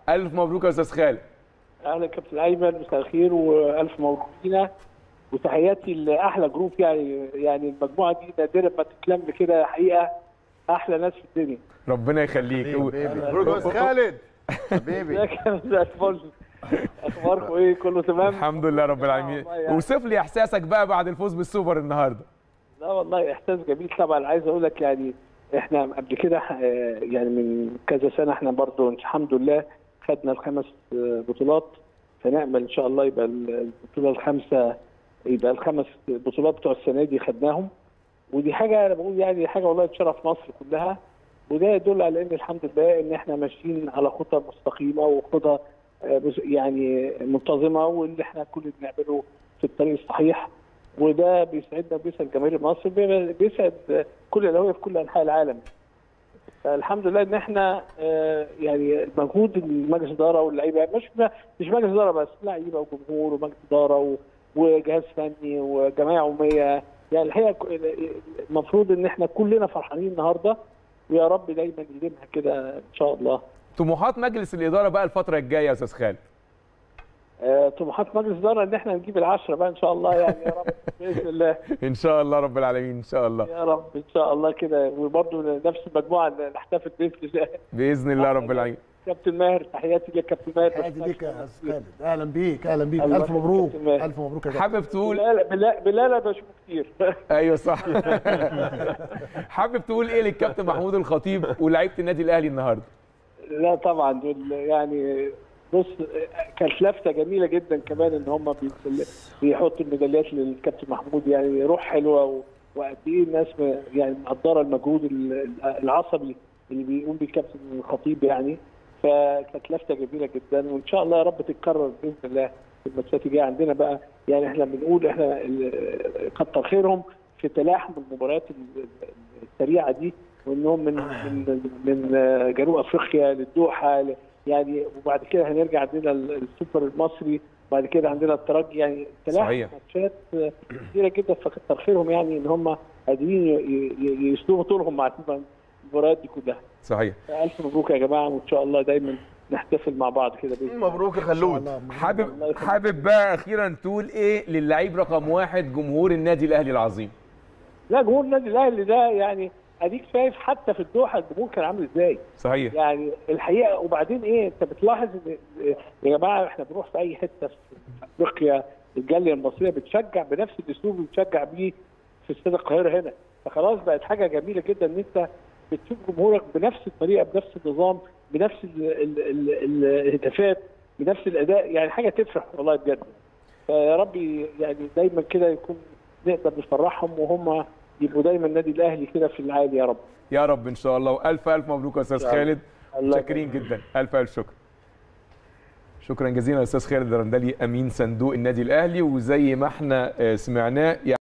الف مبروك يا استاذ خالد اهلا كابتن ايمن مساء الخير والف مبروك لينا وتحياتي لاحلى جروب يعني يعني المجموعه دي نادرا ما تتلم كده حقيقه احلى ناس في الدنيا ربنا يخليك و- مبروك يا استاذ خالد حبيبي ازيك يا مساء الفل اخباركم ايه كله تمام الحمد لله رب العالمين والله يعني. وصف لي احساسك بقى بعد الفوز بالسوبر النهارده لا والله احساس جميل طبعا عايز اقول لك يعني احنا قبل كده آه، يعني من كذا سنه احنا برضو الحمد لله خدنا الخمس آه، بطولات فنامل ان شاء الله يبقى البطوله الخامسه يبقى الخمس بطولات بتوع السنه دي خدناهم ودي حاجه انا بقول يعني حاجه والله تشرف مصر كلها وده يدل على ان الحمد لله ان احنا ماشيين على خطى مستقيمه وخطى آه، بس- يعني منتظمه واللي احنا كل اللي بنعمله في الطريق الصحيح وده بيسعدنا وبيسعد جماهير مصر بي- بيسعد كل الاهلاويه في كل انحاء العالم. فالحمد لله ان احنا آه، يعني مجهود المجلس الاداره واللعيبه مش مش مجلس اداره بس لعيبه وجمهور ومجلس اداره و- وجهاز فني وجمعيه عموميه يعني الحقيقه ك- المفروض ان احنا كلنا فرحانين النهارده ويا رب دايما يديمها كده ان شاء الله. طموحات مجلس الاداره بقى الفتره الجايه يا استاذ خالد آه، طموحات مجلس الاداره ان احنا نجيب العشره بقى ان شاء الله يعني يا رب باذن الله. ان شاء الله رب العالمين ان شاء الله يا رب ان شاء الله كده وبرضه نفس المجموعه اللي نحتفل باذن الله باذن الله رب العالمين كابتن ماهر تحياتي ليك كابتن ماهر تحياتي ليك يا استاذ خالد اهلا بيك اهلا بيك الله الف يخليك مبروك كابتن ماهر. الف مبروك يا كابتن حابب تقول بلال بلال بلال أنا بشوفه كتير ايوه صح حابب تقول ايه للكابتن محمود الخطيب ولاعيبه النادي الاهلي النهارده لا طبعا دول يعني بص كانت لفته جميله جدا كمان ان هم بي- بيحطوا الميداليات للكابتن محمود يعني روح حلوه و- وقد ايه الناس م- يعني مقدره المجهود ال- العصبي اللي بيقوم بيه الكابتن الخطيب يعني فكانت لفته جميله جدا وان شاء الله يا رب تتكرر باذن الله في الماتشات الجايه عندنا بقى يعني احنا بنقول احنا ال- كتر خيرهم في تلاحم المباريات ال- ال- السريعه دي وانهم من من من جنوب افريقيا للدوحه ل- يعني وبعد كده هنرجع عندنا ال- السوبر المصري بعد كده عندنا الترجي يعني تلاحم صحيح. ماتشات كتيره جدا فكتر خيرهم يعني ان هم قادرين ي- ي- يسلبوا طولهم مع المباريات دي كلها صحيح الف مبروك يا جماعه وان شاء الله دايما نحتفل مع بعض كده باذن الله مبروك يا خلود الله حابب حابب بقى اخيرا تقول ايه للعيب رقم واحد جمهور النادي الاهلي العظيم لا جمهور النادي الاهلي ده يعني اديك شايف حتى في الدوحه الجمهور كان عامل ازاي صحيح يعني الحقيقه وبعدين ايه انت بتلاحظ ان يا جماعه احنا بنروح في اي حته في افريقيا الجاليه المصريه بتشجع بنفس الاسلوب اللي بتشجع بيه في استاد القاهره هنا فخلاص بقت حاجه جميله جدا ان انت بتشوف جمهورك بنفس الطريقه بنفس النظام بنفس ال- ال- ال- الهتافات بنفس الاداء يعني حاجه تفرح والله بجد فيا رب يعني دايما كده يكون نقدر نفرحهم وهم يبقوا دايما النادي الاهلي كده في العالي يا رب يا رب ان شاء الله والف الف مبروك يا استاذ الله. خالد الله شاكرين جدا الف الف شكر شكرا جزيلا استاذ خالد رندلي امين صندوق النادي الاهلي وزي ما احنا آه، سمعناه